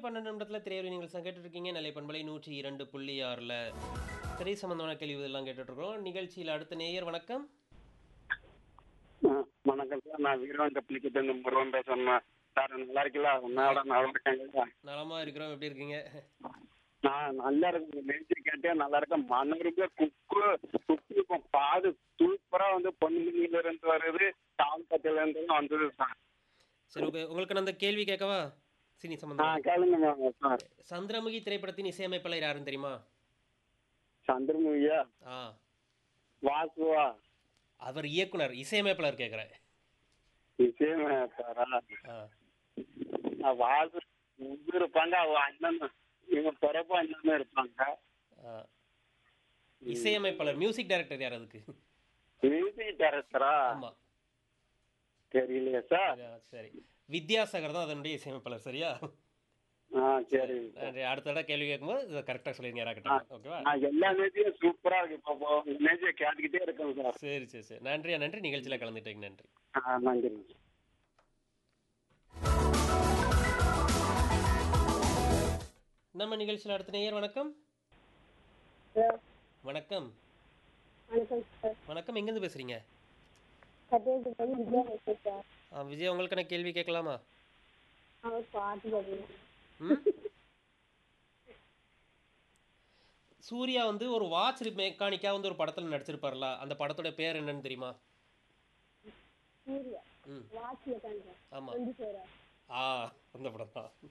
பன்னெண்டு நிமிடத்தில் திரையுறை நீங்கள் கேட்டுட்டு இருக்கீங்க நிலை பண்பலை நூற்றி இரண்டு புள்ளி ஆறில் திரை சம்பந்தமான கேள்வி இதெல்லாம் கேட்டுட்டு இருக்கோம் நிகழ்ச்சியில் அடுத்த நேயர் வணக்கம் ஆ, வணக்கம் சார் நான் வீரவாண்ட புலிக்கிட்ட முருகன் பேசுறேன் சார் நல்லா இருக்கீங்களா உன்னோட நல்லா இருக்காங்க நலமா இருக்கிறோம் எப்படி இருக்கீங்க நான் நல்லா இருக்கேன் நெஞ்சு கேட்டே நல்லா இருக்கேன் மனருங்க குக்கு குக்கு இப்போ பாடு சூப்பரா வந்து பொன்னில இருந்து வருது தாழ்பத்தில இருந்து வந்தது சார் சரி ஓகே உங்களுக்கு நான் அந்த கேள்வி கேட்கவா சினி ஆ சம்பந்தம் கேளுங்க சார் சந்திரமுகி திரைப்படத்தின் இசையமைப்பாளர் யாருன்னு தெரியுமா சந்திரமுகியா ஆ வாசுவா அவர் இயக்குனர் இசையமைப்பாளர் கேட்குறேன் நிச்சயமாரா ஆ வாசு இது இருப்பாங்க அவ அண்ணன் இவங்க பிறப்பு அண்ணன் இருப்பாங்க ஆ. இசையமைப்பாளர் மியூசிக் டைரக்டர் யார் அதுக்கு மியூசிக் டைரக்டரா ஆமா தெரியலையே சார் சரியா, சரி வித்யாசாகர் தான் அதனுடைய இசையமைப்பாளர் சரியா ஆ சரி நன்றி. அடுத்த தடவை கேள்வி கேட்கும்போது இதை கரெக்டாக சொல்லிருங்க யாராக்கிட்ட ஓகேவா நான் எல்லா மேட்சியும் சூப்பரா இருக்கு இப்போ மேட்சியை கேட்டுக்கிட்டே இருக்கேன் சார் சரி சரி சரி நன்றியா நன்றி நிகழ்ச்சியில் கலந்துட்டீங்க நன்றி ஆ நன்றி நம்ம நிகழ்ச்சியில் அடுத்த நேயர் வணக்கம் ஹலோ வணக்கம் வணக்கம் சார் வணக்கம் எங்கேருந்து பேசுறீங்க கட்டேஜ் வித்யா பேசுகிறேன் சார் ஆ, விஜய் உங்களுக்கு நான் கேள்வி கேட்கலாமா அவர் பாட்டு பாடுறேன் ம் சூர்யா வந்து ஒரு வாட்ச் மெக்கானிக்கா வந்து ஒரு படத்துல நடிச்சிருப்பார்ல அந்த படத்தோட பேர் என்னன்னு தெரியுமா சூர்யா ம் வாட்ச் மெக்கானிக்கா ஆமா டுவெண்ட்டி ஃபோரா ஆ அந்த படம் தான்